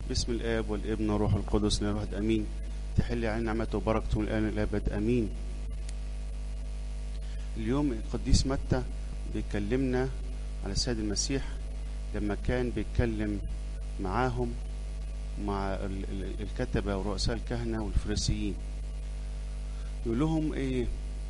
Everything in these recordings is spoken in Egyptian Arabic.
باسم الآب والابن والروح القدس لا واحد أمين تحل علينا نعمته وبركته من الآن إلى الأبد أمين اليوم القديس متى بيكلمنا على السيد المسيح لما كان بيتكلم معاهم مع ال- ال- الكتبة ورؤساء الكهنة والفريسيين يقول لهم ايه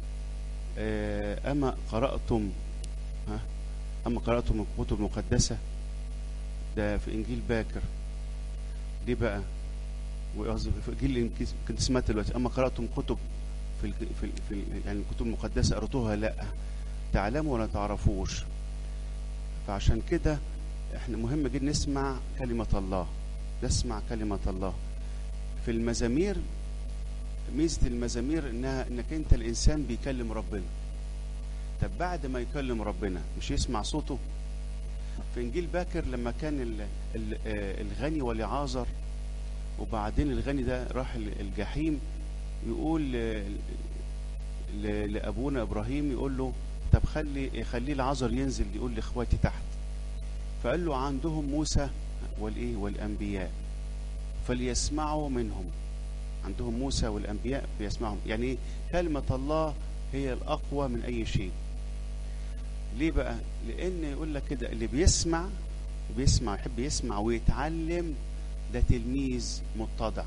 آه، أما قرأتم ها أما قرأتم الكتب المقدسة ده في إنجيل باكر ليه بقى وقصدي في إنجيل كنت سمعت دلوقتي أما قرأتم كتب في ال في, ال في ال يعني الكتب المقدسة قرأتوها لا تعلموا ولا تعرفوش فعشان كده احنا مهم جدا نسمع كلمة الله نسمع كلمة الله في المزامير ميزة المزامير انها انك انت الانسان بيكلم ربنا طب بعد ما يكلم ربنا مش يسمع صوته في انجيل باكر لما كان ال- ال- آه، الغني ولعازر وبعدين الغني ده راح ال- الجحيم يقول ل- ل- لابونا ابراهيم يقول له طب خلي خليه العذر ينزل يقول لاخواتي تحت فقال له عندهم موسى والايه والانبياء فليسمعوا منهم عندهم موسى والانبياء فيسمعهم يعني ايه كلمه الله هي الاقوى من اي شيء ليه بقى لان يقول لك كده اللي بيسمع بيسمع يحب يسمع ويتعلم ده تلميذ متضع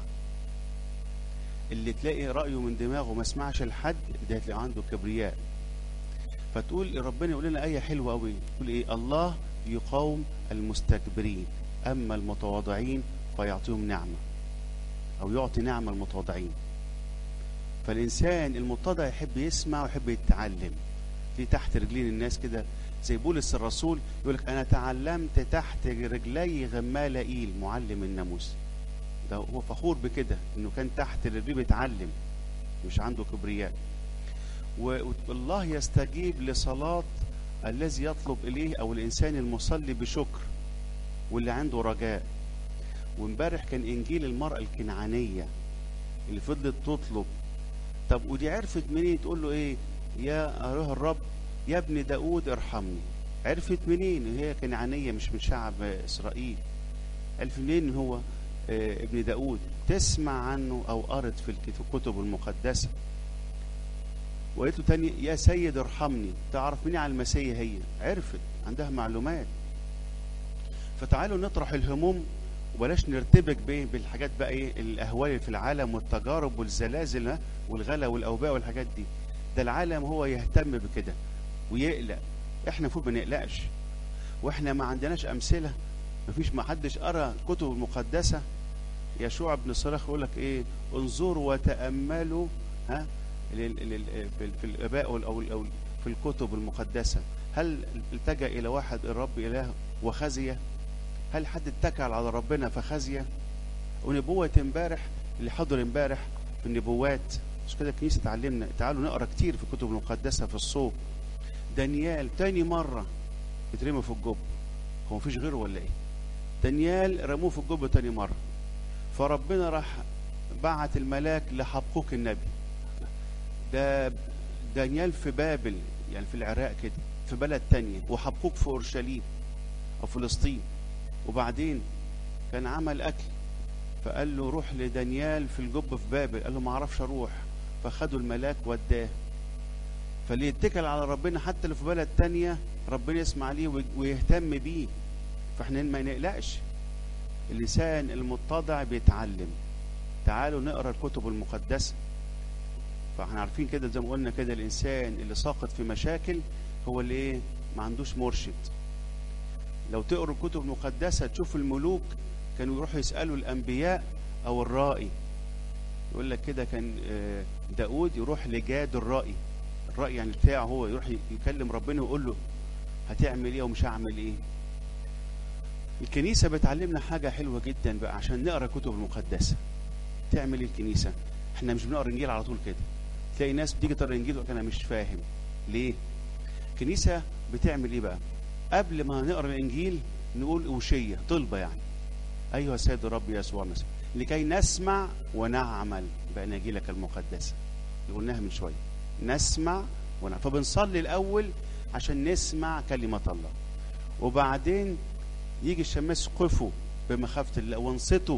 اللي تلاقي رايه من دماغه ما سمعش لحد ده تلاقي عنده كبرياء فتقول ربنا يقول لنا ايه حلوه قوي يقول ايه الله يقاوم المستكبرين اما المتواضعين فيعطيهم نعمه او يعطي نعمه المتواضعين فالانسان المتضع يحب يسمع ويحب يتعلم في تحت رجلين الناس كده زي بولس الرسول يقول لك انا تعلمت تحت رجلي غمالائيل معلم الناموس ده هو فخور بكده انه كان تحت رجليه بيتعلم مش عنده كبرياء و- والله يستجيب لصلاة الذي يطلب إليه أو الإنسان المصلي بشكر واللي عنده رجاء وامبارح كان إنجيل المرأة الكنعانية اللي فضلت تطلب طب ودي عرفت منين تقول له إيه يا أيها الرب يا ابن داود ارحمني عرفت منين هي كنعانية مش من شعب إسرائيل عرفت منين إن هو آه، ابن داود تسمع عنه أو قرت في الكت- الكتب المقدسة وقالت له تاني يا سيد ارحمني تعرف مين على المسيح هي عرفت عندها معلومات فتعالوا نطرح الهموم وبلاش نرتبك بايه بالحاجات بقى ايه الاهوال اللي في العالم والتجارب والزلازل ها، والغلا والاوباء والحاجات دي ده العالم هو يهتم بكده ويقلق احنا المفروض ما نقلقش واحنا ما عندناش امثله مفيش ما حدش قرا الكتب المقدسه يشوع بن صراخ يقول لك ايه انظروا وتاملوا ها لل- لل- في في الاباء او أو- أو في الكتب المقدسه هل التجا الى واحد الرب اله وخزي هل حد اتكل على ربنا فخزي ونبوه امبارح اللي حضر امبارح في النبوات مش كده الكنيسه تعلمنا تعالوا نقرا كتير في الكتب المقدسه في الصوم دانيال تاني مره يترمي في الجب هو مفيش غيره ولا ايه دانيال رموه في الجب تاني مره فربنا راح بعت الملاك لحبقوك النبي ده دانيال في بابل يعني في العراق كده في بلد تانية وحبقوك في اورشليم او فلسطين وبعدين كان عمل اكل فقال له روح لدانيال في الجب في بابل قال له ما اعرفش اروح فخدوا الملاك وداه فاللي يتكل على ربنا حتى اللي في بلد تانية ربنا يسمع عليه وي- ويهتم بيه فاحنا ما نقلقش اللسان المتضع بيتعلم تعالوا نقرا الكتب المقدسه فاحنا عارفين كده زي ما قلنا كده الانسان اللي ساقط في مشاكل هو اللي ايه ما عندوش مرشد لو تقروا الكتب المقدسه تشوف الملوك كانوا يروحوا يسالوا الانبياء او الرائي يقول لك كده كان آه، داود يروح لجاد الرائي الرائي يعني بتاعه هو يروح ي- يكلم ربنا ويقول له هتعمل ايه ومش هعمل ايه الكنيسه بتعلمنا حاجه حلوه جدا بقى عشان نقرا الكتب المقدسه تعمل ايه الكنيسه احنا مش بنقرا انجيل على طول كده تلاقي ناس بتيجي تقرا انجيل تقول لك انا مش فاهم ليه الكنيسه بتعمل ايه بقى قبل ما نقرا الانجيل نقول اوشيه طلبه يعني ايها السيد الرب يسوع المسيح لكي نسمع ونعمل باناجيلك المقدسه اللي قلناها من شويه نسمع ونعمل فبنصلي الاول عشان نسمع كلمه الله وبعدين يجي الشماس قفوا بمخافه الله وانصتوا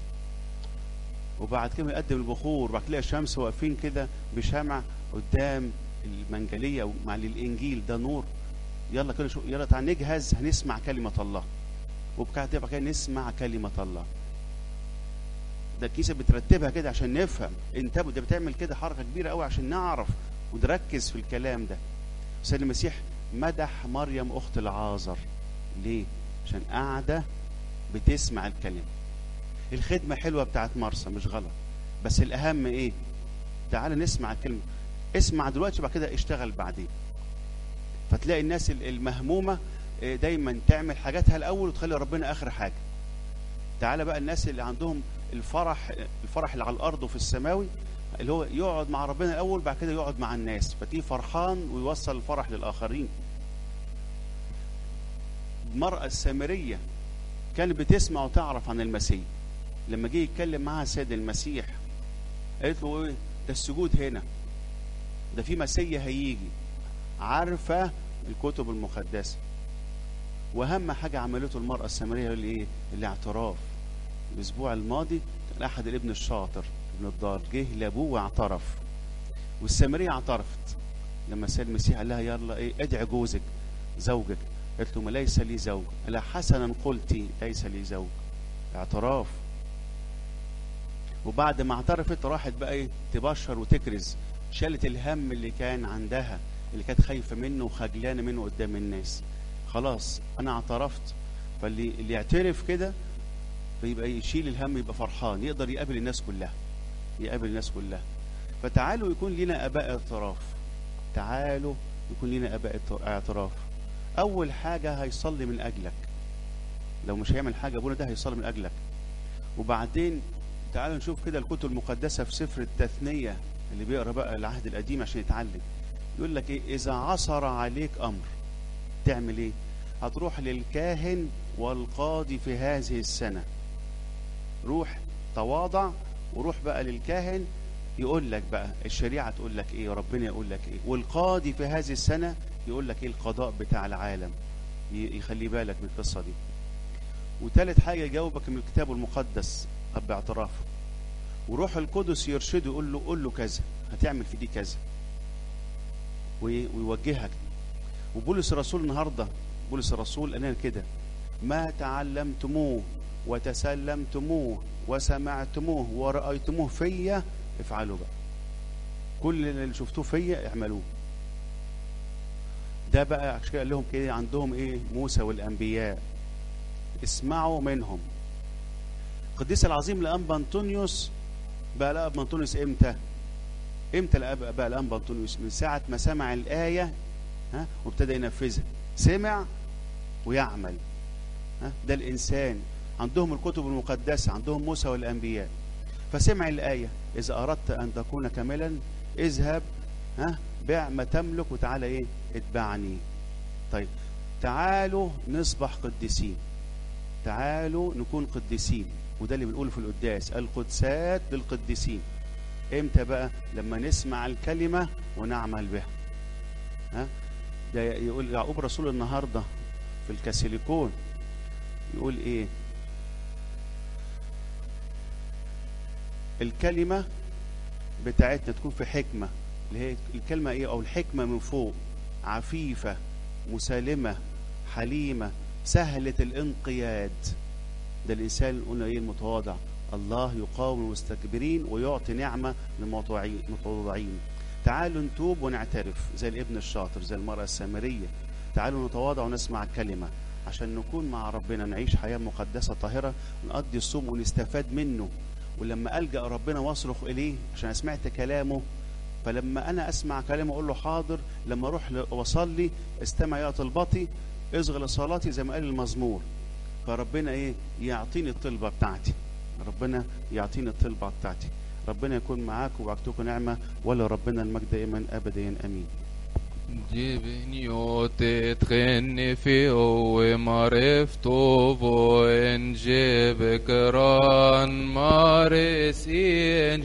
وبعد كده يقدم البخور وبعد تلاقي الشمس واقفين كده بشمع قدام المنجليه او مع الانجيل ده نور يلا كده شو يلا تعال نجهز هنسمع كلمه الله وبعد كده نسمع كلمه الله ده الكيسه بترتبها كده عشان نفهم انت ده بتعمل كده حركه كبيره قوي عشان نعرف ونركز في الكلام ده سيد المسيح مدح مريم اخت العازر ليه عشان قاعده بتسمع الكلمه الخدمه حلوه بتاعت مرسى مش غلط بس الاهم ايه تعال نسمع الكلمه اسمع دلوقتي وبعد كده اشتغل بعدين فتلاقي الناس المهمومه دايما تعمل حاجاتها الاول وتخلي ربنا اخر حاجه تعالى بقى الناس اللي عندهم الفرح الفرح اللي على الارض وفي السماوي اللي هو يقعد مع ربنا الاول بعد كده يقعد مع الناس فتلاقيه فرحان ويوصل الفرح للاخرين المراه السامريه كانت بتسمع وتعرف عن المسيح لما جه يتكلم معاها السيد المسيح قالت له ايه ده السجود هنا ده في مسيح هيجي عارفه الكتب المقدسه واهم حاجه عملته المراه السامريه اللي ايه الاعتراف الاسبوع الماضي كان احد الابن الشاطر ابن الضال جه لابوه واعترف والسامريه اعترفت لما السيد المسيح قال لها يلا ايه ادعي جوزك زوجك قالت له ما ليس لي زوج قال حسنا قلتي ليس لي زوج اعتراف وبعد ما اعترفت راحت بقى ايه تبشر وتكرز شالت الهم اللي كان عندها اللي كانت خايفه منه وخجلانه منه قدام الناس خلاص انا اعترفت فاللي اللي يعترف كده فيبقى يشيل الهم يبقى فرحان يقدر يقابل الناس كلها يقابل الناس كلها فتعالوا يكون لنا اباء اعتراف تعالوا يكون لنا اباء اعتراف اول حاجه هيصلي من اجلك لو مش هيعمل حاجه ابونا ده هيصلي من اجلك وبعدين تعالوا نشوف كده الكتب المقدسه في سفر التثنيه اللي بيقرا بقى العهد القديم عشان يتعلم يقول لك ايه اذا عثر عليك امر تعمل ايه هتروح للكاهن والقاضي في هذه السنه روح تواضع وروح بقى للكاهن يقول لك بقى الشريعه تقول لك ايه وربنا يقول لك ايه والقاضي في هذه السنه يقول لك ايه القضاء بتاع العالم يخلي بالك من القصه دي وثالث حاجه يجاوبك من الكتاب المقدس باعترافه وروح القدس يرشده يقول له قول له كذا هتعمل في دي كذا ويوجهك وبولس الرسول النهارده بولس الرسول قال لنا كده ما تعلمتموه وتسلمتموه وسمعتموه ورأيتموه فيا افعلوا بقى كل اللي شفتوه فيا اعملوه ده بقى عشان قال لهم كده عندهم ايه موسى والانبياء اسمعوا منهم القديس العظيم لأنبا أنطونيوس بقى لأب أنطونيوس إمتى؟ إمتى بقى لأنبا أنطونيوس؟ من ساعة ما سمع الآية ها وابتدى ينفذها سمع ويعمل ها ده الإنسان عندهم الكتب المقدسة عندهم موسى والأنبياء فسمع الآية إذا أردت أن تكون كاملا اذهب ها بع ما تملك وتعالى إيه اتبعني طيب تعالوا نصبح قديسين تعالوا نكون قديسين وده اللي بنقوله في القداس القدسات للقديسين امتى بقى لما نسمع الكلمة ونعمل بها ها ده يقول يعقوب رسول النهارده في الكاسيليكون يقول ايه الكلمة بتاعتنا تكون في حكمة اللي هي الكلمة ايه او الحكمة من فوق عفيفة مسالمة حليمة سهلة الانقياد ده الإنسان قلنا إيه المتواضع الله يقاوم المستكبرين ويعطي نعمة للمتواضعين تعالوا نتوب ونعترف زي الابن الشاطر زي المرأة السامرية تعالوا نتواضع ونسمع الكلمة عشان نكون مع ربنا نعيش حياة مقدسة طاهرة ونقضي الصوم ونستفاد منه ولما ألجأ ربنا واصرخ إليه عشان سمعت كلامه فلما أنا أسمع كلامه أقول له حاضر لما أروح وأصلي استمع يا طلبتي اصغى لصلاتي زي ما قال المزمور فربنا ايه يعطيني الطلبة بتاعتي ربنا يعطيني الطلبة بتاعتي ربنا يكون معاك وبعتكم نعمة ولا ربنا المجد دائما أبدا أمين جبنيوت تخني في ومعرفته وإن جبك ران مارس إن